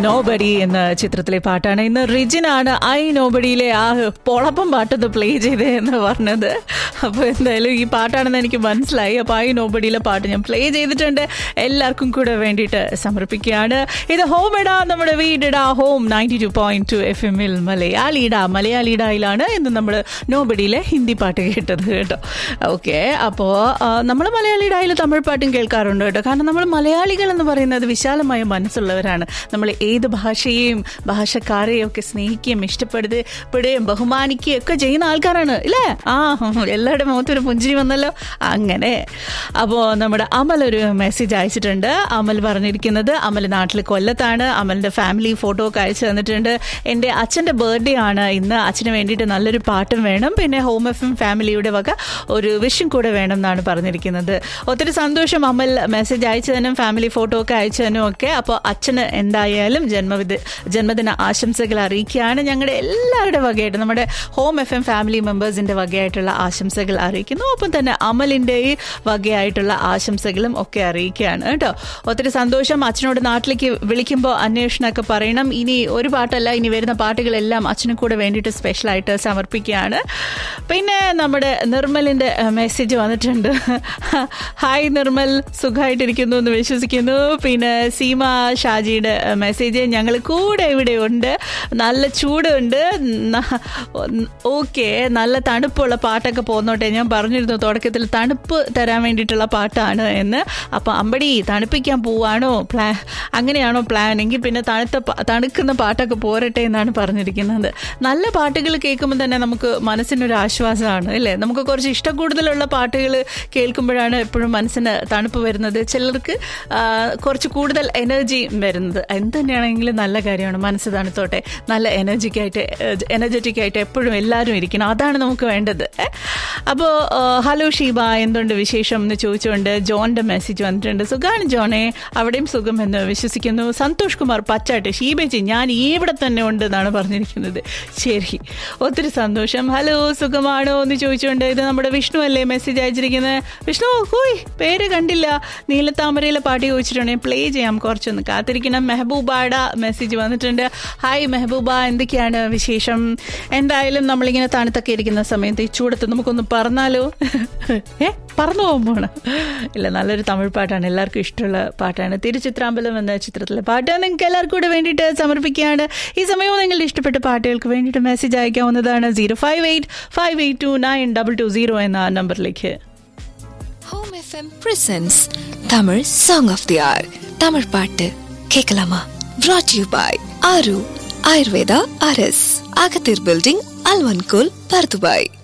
nobody എന്ന ചിത്രത്തിലെ പാട്ടാണ് ഇന്ന് റിജിനാണ് ഐ നോബഡിയിലെ ആ പൊളപ്പം പാട്ടൊന്ന് പ്ലേ ചെയ്തേ എന്ന് പറഞ്ഞത് അപ്പോൾ എന്തായാലും ഈ പാട്ടാണെന്ന് എനിക്ക് മനസ്സിലായി അപ്പോൾ ഐ നോബഡിയിലെ പാട്ട് ഞാൻ പ്ലേ ചെയ്തിട്ടുണ്ട് എല്ലാവർക്കും കൂടെ വേണ്ടിയിട്ട് സമർപ്പിക്കുകയാണ് ഇത് ഹോം ഇടാ നമ്മുടെ വീടിടാ home ninety two point two F എമ്മിൽ മലയാളിടാ മലയാളിടായിലാണ് ഇന്ന് നമ്മൾ നോബഡിയിലെ ഹിന്ദി പാട്ട് കേട്ടത് കേട്ടോ ഓക്കെ അപ്പോൾ നമ്മൾ മലയാളിടായിൽ തമിഴ് പാട്ടും കേൾക്കാറുണ്ട് കേട്ടോ കാരണം നമ്മൾ മലയാളികൾ എന്ന് പറയുന്നത് വിശാലമായ മനസ്സുള്ളവരാണ് നമ്മൾ ഏത് ഭാഷയെയും ഭാഷക്കാരെയും ഒക്കെ സ്നേഹിക്കുകയും ഇഷ്ടപ്പെടുകയും ബഹുമാനിക്കുകയും ഒക്കെ ചെയ്യുന്ന ആൾക്കാരാണ് ഇല്ലേ ആ എല്ലാവരുടെ മുഖത്തൊരു പുഞ്ചിരി വന്നല്ലോ അങ്ങനെ അപ്പോൾ നമ്മുടെ അമൽ ഒരു മെസ്സേജ് അയച്ചിട്ടുണ്ട് അമൽ പറഞ്ഞിരിക്കുന്നത് അമൽ നാട്ടിൽ കൊല്ലത്താണ് അമലിൻ്റെ ഫാമിലി ഫോട്ടോ ഒക്കെ അയച്ചു തന്നിട്ടുണ്ട് എൻ്റെ അച്ഛൻ്റെ ബർത്ത്ഡേ ആണ് ഇന്ന് അച്ഛന് വേണ്ടിയിട്ട് നല്ലൊരു പാട്ടും വേണം പിന്നെ ഹോം എഫ് എം ഫാമിലിയുടെ വക ഒരു വിഷും കൂടെ വേണം എന്നാണ് പറഞ്ഞിരിക്കുന്നത് ഒത്തിരി സന്തോഷം അമൽ മെസ്സേജ് അയച്ചതിനും ഫാമിലി ഫോട്ടോ ഒക്കെ അയച്ചതിനും ഒക്കെ അപ്പോൾ അച്ഛന് എന്തായാലും ജന്മവിധ ജന്മദിന ആശംസകൾ അറിയിക്കുകയാണ് ഞങ്ങളുടെ എല്ലാവരുടെ വകയായിട്ട് നമ്മുടെ ഹോം എഫ് എം ഫാമിലി മെമ്പേഴ്സിൻ്റെ വകയായിട്ടുള്ള ആശംസകൾ അറിയിക്കുന്നു ഒപ്പം തന്നെ അമലിൻ്റെ വകയായിട്ടുള്ള ആശംസകളും ഒക്കെ അറിയിക്കുകയാണ് കേട്ടോ ഒത്തിരി സന്തോഷം അച്ഛനോട് നാട്ടിലേക്ക് വിളിക്കുമ്പോൾ അന്വേഷണമൊക്കെ പറയണം ഇനി ഒരു പാട്ടല്ല ഇനി വരുന്ന പാട്ടുകളെല്ലാം അച്ഛനും കൂടെ വേണ്ടിയിട്ട് സ്പെഷ്യലായിട്ട് സമർപ്പിക്കുകയാണ് പിന്നെ നമ്മുടെ നിർമ്മലിൻ്റെ മെസ്സേജ് വന്നിട്ടുണ്ട് ഹായ് നിർമ്മൽ സുഖമായിട്ടിരിക്കുന്നു എന്ന് വിശ്വസിക്കുന്നു പിന്നെ സീമ ഷാജിയുടെ മെസ്സേജ് ഞങ്ങൾ കൂടെ ഇവിടെ ഉണ്ട് നല്ല ചൂടുണ്ട് ഓക്കെ നല്ല തണുപ്പുള്ള പാട്ടൊക്കെ പോന്നോട്ടെ ഞാൻ പറഞ്ഞിരുന്നു തുടക്കത്തിൽ തണുപ്പ് തരാൻ വേണ്ടിയിട്ടുള്ള പാട്ടാണ് എന്ന് അപ്പോൾ അമ്പടി തണുപ്പിക്കാൻ പോവാണോ പ്ലാ അങ്ങനെയാണോ പ്ലാൻ എങ്കിൽ പിന്നെ തണുത്ത തണുക്കുന്ന പാട്ടൊക്കെ പോരട്ടെ എന്നാണ് പറഞ്ഞിരിക്കുന്നത് നല്ല പാട്ടുകൾ കേൾക്കുമ്പോൾ തന്നെ നമുക്ക് മനസ്സിനൊരു ആശ്വാസമാണ് അല്ലേ നമുക്ക് കുറച്ച് ഇഷ്ടം കൂടുതലുള്ള പാട്ടുകൾ കേൾക്കുമ്പോഴാണ് എപ്പോഴും മനസ്സിന് തണുപ്പ് വരുന്നത് ചിലർക്ക് കുറച്ച് കൂടുതൽ എനർജി വരുന്നത് എന്ത് തന്നെയാണെങ്കിലും നല്ല കാര്യമാണ് മനസ്സ് തണുത്തോട്ടെ നല്ല എനർജിക്കായിട്ട് എനർജറ്റിക് ആയിട്ട് എപ്പോഴും എല്ലാവരും ഇരിക്കണം അതാണ് നമുക്ക് വേണ്ടത് അപ്പോൾ ഹലോ ഷീബ എന്തുണ്ട് വിശേഷം എന്ന് ചോദിച്ചുകൊണ്ട് ജോണിൻ്റെ മെസ്സേജ് വന്നിട്ടുണ്ട് സുഖമാണ് ജോണെ അവിടെയും സുഖം എന്ന് വിശ്വസിക്കുന്നു സന്തോഷ് കുമാർ പച്ചാട്ട് ഷീബേച്ചി ഞാൻ ഇവിടെ തന്നെ ഉണ്ട് എന്നാണ് പറഞ്ഞിരിക്കുന്നത് ശരി ഒത്തിരി സന്തോഷം ഹലോ സുഖമാണോ എന്ന് ചോദിച്ചുകൊണ്ട് ഇത് നമ്മുടെ വിഷ്ണു അല്ലേ മെസ്സേജ് അയച്ചിരിക്കുന്നത് വിഷ്ണു ഹോയ് പേര് കണ്ടില്ല നീലത്താമരയിലെ പാട്ട് ചോദിച്ചിട്ടുണ്ടെങ്കിൽ പ്ലേ ചെയ്യാം കുറച്ചൊന്ന് കാത്തിരിക്കണം മെഹബൂബാട മെസ്സേജ് വന്നിട്ടുണ്ട് ഹായ് മെഹബൂബ എന്തൊക്കെയാണ് വിശേഷം എന്തായാലും നമ്മളിങ്ങനെ തണുത്തൊക്കെ ഇരിക്കുന്ന സമയത്ത് ഈ ചൂടത്ത് നമുക്കൊന്ന് പറഞ്ഞാലോ ഏ പറന്നു പോകുമ്പോൾ ഇല്ല നല്ലൊരു തമിഴ് പാട്ടാണ് എല്ലാവർക്കും ഇഷ്ടമുള്ള പാട്ടാണ് തിരുച്ചിത്രാമ്പലം എന്ന ചിത്രത്തിലെ പാട്ട് നിങ്ങൾക്ക് എല്ലാവർക്കും കൂടെ വേണ്ടിയിട്ട് സമർപ്പിക്കുകയാണ് ഈ സമയവും നിങ്ങളുടെ ഇഷ്ടപ്പെട്ട പാട്ടുകൾക്ക് വേണ്ടിയിട്ട് മെസ്സേജ് അയക്കാവുന്നതാണ് zero five eight five eight two nine double two zero എന്ന നമ്പറിലേക്ക് home FM presents Tamil song of the hour Tamil பாட்டு கேட்கலாமா brought you by Aaru Ayurveda அரஸ் அகத்தீர் பில்டிங் அல்வன்கோல் பர்துபாய்